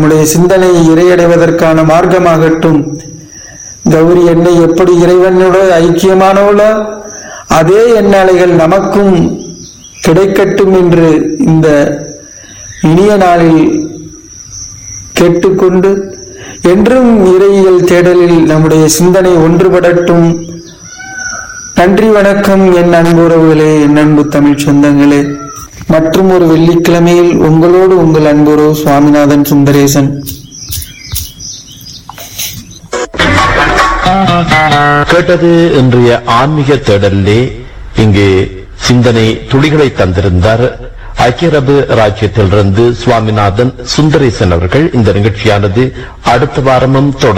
நம்முடைய சிந்தனை இறையடைவதற்கான மார்க்கமாகட்டும் கௌரி என்னை எப்படி இறைவனோட ஐக்கியமானவளோ அதே எண்ணாலைகள் நமக்கும் கிடைக்கட்டும் என்று இந்த இனிய நாளில் கேட்டுக்கொண்டு என்றும் இறையியல் தேடலில் நம்முடைய சிந்தனை ஒன்றுபடட்டும் நன்றி வணக்கம் என் அன்புறவுகளே என் அன்பு தமிழ் சொந்தங்களே மற்றும் ஒரு வெள்ளிக்கிழமையில் உங்களோடு உங்கள் அன்புறவு சுவாமிநாதன் சுந்தரேசன் கேட்டது இன்றைய ஆன்மீக தேடலிலே இங்கு சிந்தனை துளிகளை தந்திருந்தார் ஐக்கிய அரபு ராஜ்யத்திலிருந்து சுவாமிநாதன் சுந்தரேசன் அவர்கள் இந்த நிகழ்ச்சியானது அடுத்த வாரமும் தொடர்